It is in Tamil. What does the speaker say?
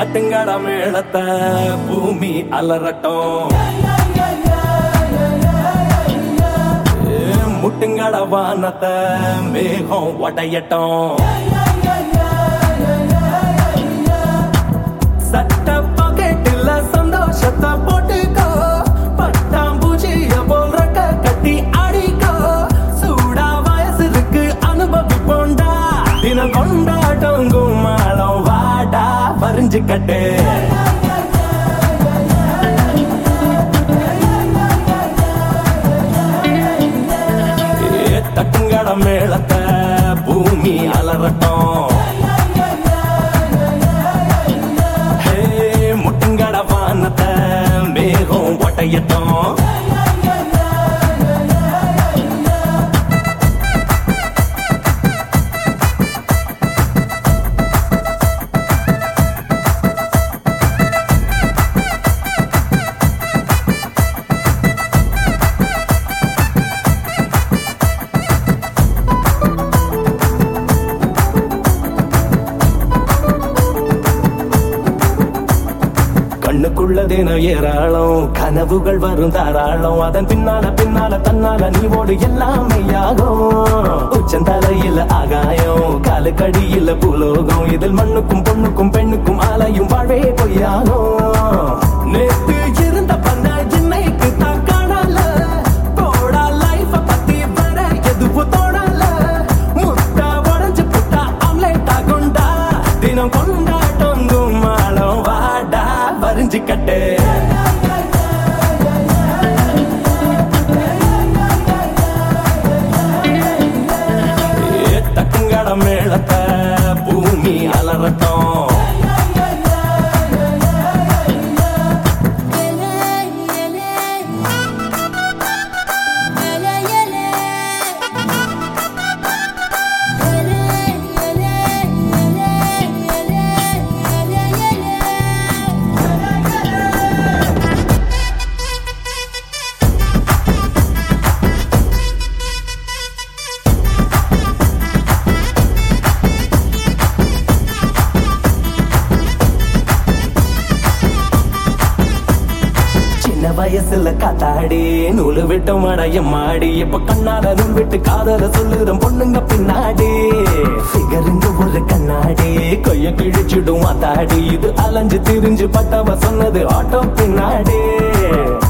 தட்டுங்கட மேளத்தை பூமி அலறட்டும் ஏ, முட்டுங்கட வானத்தை மேகம் உடையட்டும் சட்ட பாக்கெட்டில் சந்தோஷத்தை போட்டுக்கோ பட்டாம்பூச்சிய போல் ரெக்க கட்டி அடிக்கோ சூடா வயசு இருக்கு அனுபவிப்போண்டா தினம் கொண்டாட்டம் கும்மாளம் வாடா பறிஞ்சுக்கட்டு ஏ, தட்டுங்கட மேளத்தை பூமி அலறட்டும் ஹே, முட்டுங்கட வானத்தை மேகம் ஒட்டையட்டும் கண்ணுக்குள்ள தினம் ஏராளம் கனவுகள் வரும் தாராளம் அதன் பின்னால பின்னால தன்னால நீ ஓடு எல்லாமே யாகும் உச்சந்தலையில் ஆகாயம் காலுக்கடியில் பூலோகம் இதில் மண்ணுக்கும் பொண்ணுக்கும் பெண்ணுக்கும் ஆலையும் வாழ்வே பொய்யாகும் நேத்து இருந்த பண்ண இன்னைக்கு தான் காணல போடா லைஃப பத்தி வர எதுவும் தோணல முட்டா உடஞ்சு புட்டா ஆம்லேட் ஆகுண்டா தினம் கொண்டாட்டம் கும்மாளம் வாடா வரிஞ்சுக்கட்டு ஏ, தட்டுங்கட மேளத்தை பூமி அலறட்டும் சின்ன வயசுல காத்தாடி நூலு விட்டு மடையம் மாடி இப்ப கண்ணால நூல் விட்டு காதல சொல்லுறோம் பொண்ணுங்க பின்னாடி ஃபிகருங்க ஒரு கண்ணாடி கைய கிழிச்சிடும் அத்தாடி இது அலைஞ்சு திரிஞ்சு பட்டவ சொன்னது ஆட்டோ பின்னாடி